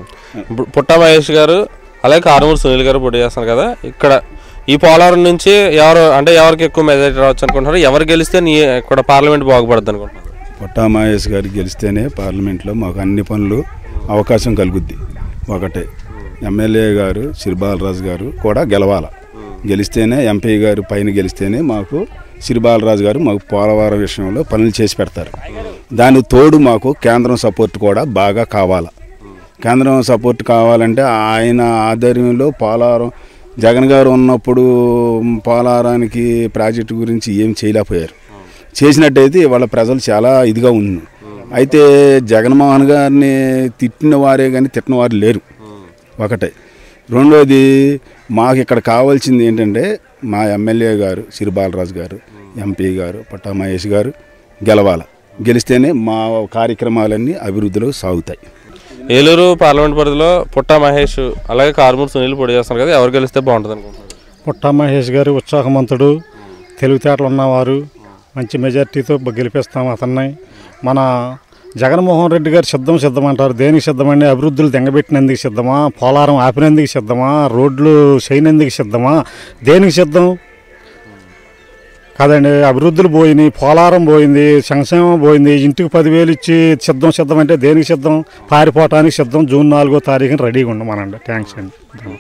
ఇప్పుడు పుట్ట మహేష్ గారు అలాగే కారుమూరి సునీల్ గారు పోటీ చేస్తున్నారు కదా ఇక్కడ ఈ పోలవరం నుంచి ఎవరు అంటే ఎవరికి ఎక్కువ మెజారిటీ రావచ్చు అనుకుంటున్నారు ఎవరు గెలిస్తే నీ ఇక్కడ పార్లమెంట్ బాగుపడుతుంది అనుకుంటున్నారు పొట్టా మహేష్ గారు గెలిస్తేనే పార్లమెంట్లో మాకు అన్ని పనులు అవకాశం కలుగుద్ది ఒకటే ఎమ్మెల్యే గారు సిరిబాలరాజు గారు కూడా గెలవాల గెలిస్తేనే ఎంపీ గారు పైన గెలిస్తేనే మాకు సిరిబాలరాజు గారు మాకు పోలవరం విషయంలో పనులు చేసి పెడతారు దానికి తోడు మాకు కేంద్రం సపోర్ట్ కూడా బాగా కావాలి కేంద్రం సపోర్ట్ కావాలంటే ఆయన ఆధ్వర్యంలో పోలవరం జగన్ గారు ఉన్నప్పుడు పోలవరానికి ప్రాజెక్టు గురించి ఏం చేయలేకపోయారు చేసినట్టయితే వాళ్ళ ప్రజలు చాలా ఇదిగా ఉంది అయితే జగన్మోహన్ గారిని తిట్టిన వారే కానీ తిట్టిన వారు లేరు ఒకటే రెండోది మాకు ఇక్కడ కావాల్సింది ఏంటంటే మా ఎమ్మెల్యే గారు సిరి బాలరాజు గారు ఎంపీ గారు పట్టా మహేష్ గారు గెలవాల గెలిస్తేనే మా కార్యక్రమాలన్నీ అభివృద్ధిలో సాగుతాయి ఏలూరు పార్లమెంట్ పరిధిలో పుట్ట మహేష్ అలాగే కారుమూరి సునీల్ పోటీ చేస్తున్నారు కదా ఎవరు గెలిస్తే బాగుంటుంది అనుకుంటున్నారు పుట్టా మహేష్ గారు ఉత్సాహవంతుడు తెలివితేటలు ఉన్నవారు మంచి మెజార్టీతో బ- గెలిపిస్తాం అతన్ని మన జగన్మోహన్ రెడ్డి గారు సిద్ధం సిద్ధం అంటారు దేనికి సిద్ధమండి అభివృద్ధులు దెంగబెట్టినందుకు సిద్ధమా పోలారం ఆపినందుకు సిద్ధమా రోడ్లు చేయనందుకు సిద్ధమా దేనికి సిద్ధం కాదండి అభివృద్ధులు పోయినాయి పోలారం పోయింది సంక్షేమం పోయింది ఇంటికి పదివేలు ఇచ్చి సిద్ధం సిద్ధం అంటే దేనికి సిద్ధం పారిపోవటానికి సిద్ధం జూన్ నాలుగో తారీఖున రెడీగా ఉండమనండి థ్యాంక్స్ అండి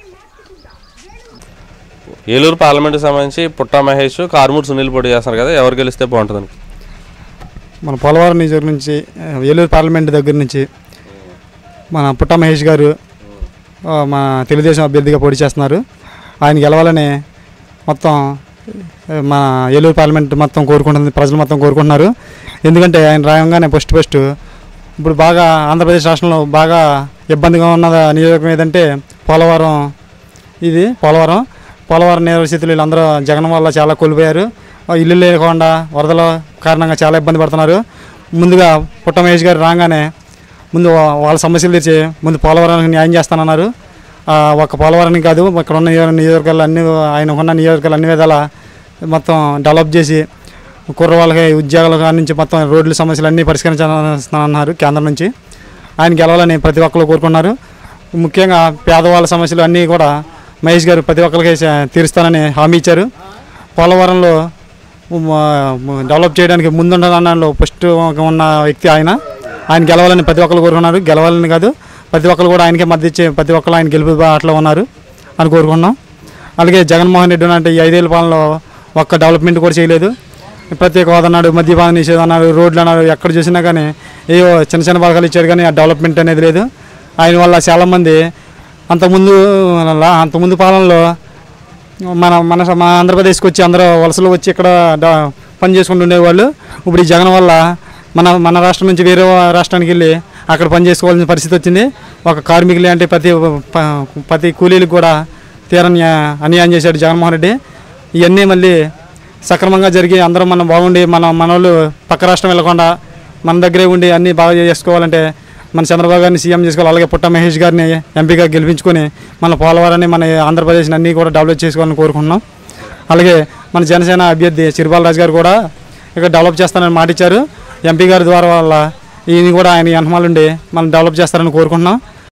ఏలూరు పార్లమెంట్కి సంబంధించి పుట్ట మహేష్ కారుమూరి సునీల్ పోటీ చేస్తున్నారు కదా ఎవరు గెలిస్తే బాగుంటుంది అనుకుంటున్నారు? మన పోలవరం నియోజకవర్గం నుంచి ఆ, ఏలూరు పార్లమెంట్ దగ్గర నుంచి మన పుట్ట మహేష్ గారు ఆ, మన తెలుగుదేశం అభ్యర్థిగా పోటీ చేస్తున్నారు ఆయన గెలవాలని మొత్తం ఆ, మన ఏలూరు పార్లమెంట్ మొత్తం కోరుకుంటుంది ప్రజలు మొత్తం కోరుకుంటున్నారు ఎందుకంటే ఆయన రాయంగానే ఫస్ట్ ఫస్ట్ ఇప్పుడు బాగా ఆంధ్రప్రదేశ్ రాష్ట్రంలో బాగా ఇబ్బందిగా ఉన్న నియోజకవర్గం ఏదంటే పోలవరం ఇది పోలవరం పోలవరం నిర్వసితులు వీళ్ళందరూ జగన్ వల్ల చాలా కోల్పోయారు ఆ ఇల్లు లేకుండా వరదల కారణంగా చాలా ఇబ్బంది పడుతున్నారు ముందుగా పుట్ట మహేష్ గారు రాగానే ముందు వా- వాళ్ళ సమస్యలు తీర్చి ముందు పోలవరానికి న్యాయం చేస్తానన్నారు ఆ, ఒక పోలవరానికి కాదు ఇక్కడ ఉన్న నియోజక- నియోజకవర్గాలు అన్ని ఆయన ఉన్న నియోజకవర్గాలు అన్ని విధాల మొత్తం డెవలప్ చేసి కుర్ర వాళ్ళకి ఉద్యోగాల కాడ నుంచి మొత్తం రోడ్ల సమస్యలు అన్నీ పరిష్కరించాలన్నారు కేంద్రం నుంచి ఆయన గెలవాలని ప్రతి ఒక్కరు కోరుకున్నారు ముఖ్యంగా పేదవాళ్ళ సమస్యలు అన్నీ కూడా మహేష్ గారు ప్రతి ఒక్కరికి చే- తీరుస్తానని హామీ ఇచ్చారు పోలవరంలో మ- డెవలప్ చేయడానికి ముందుండాలన్నలో ఫస్ట్ ఉన్న వ్యక్తి ఆయన ఆయన గెలవాలని ప్రతి ఒక్కరు కోరుకున్నారు గెలవాలని కాదు ప్రతి ఒక్కరు కూడా ఆయనకే మద్దతు ఇచ్చే ప్రతి ఒక్కరు ఆయన గెలుపు బాటలో ఉన్నారు అని కోరుకున్నాం అలాగే జగన్మోహన్ రెడ్డి అంటే ఈ ఐదేళ్ల పాలనలో ఒక్క డెవలప్మెంట్ కూడా చేయలేదు ప్రత్యేక హోదా అన్నాడు మద్యపాన నిషేధం అన్నాడు రోడ్లు అన్నాడు ఎక్కడ చూసినా కానీ ఏవో చిన్న చిన్న పథకాలు ఇచ్చాడు కానీ ఆ డెవలప్మెంట్ అనేది లేదు ఆయన వల్ల చాలామంది అంతకుముందు లా- అంతకుముందు పాలనలో మన మన మన ఆంధ్రప్రదేశ్కి వచ్చి అందరూ వలసలు వచ్చి ఇక్కడ డ- పని చేసుకుంటూ ఉండేవాళ్ళు ఇప్పుడు ఈ జగన్ వల్ల మన మన రాష్ట్రం నుంచి వేరే రాష్ట్రానికి వెళ్ళి అక్కడ పని చేసుకోవాల్సిన పరిస్థితి వచ్చింది ఒక కార్మికులు అంటే ప్రతి ప- ప్రతి కూలీలకు కూడా తీరని అన్యాయం చేశాడు జగన్మోహన్ రెడ్డి ఇవన్నీ మళ్ళీ సక్రమంగా జరిగి అందరం మనం బాగుండి మన మన వాళ్ళు పక్క రాష్ట్రం వెళ్ళకుండా మన దగ్గరే ఉండి అన్నీ బాగా చేసుకోవాలంటే మన చంద్రబాబు గారిని సీఎం చేసుకోవాలి అలాగే పుట్ట మహేష్ గారిని ఎంపీగా గెలిపించుకొని మన పోలవరాన్ని మన ఆంధ్రప్రదేశ్ని అన్నీ కూడా డెవలప్ చేసుకోవాలని కోరుకుంటున్నాం అలాగే మన జనసేన అభ్యర్థి చిరుబాలరాజు గారు కూడా ఇక్కడ డెవలప్ చేస్తానని మాట ఇచ్చారు ఎంపీ గారి ద్వారా వల్ల ఈయన కూడా ఆయన వెనమాలుండి మనం డెవలప్ చేస్తారని కోరుకుంటున్నాం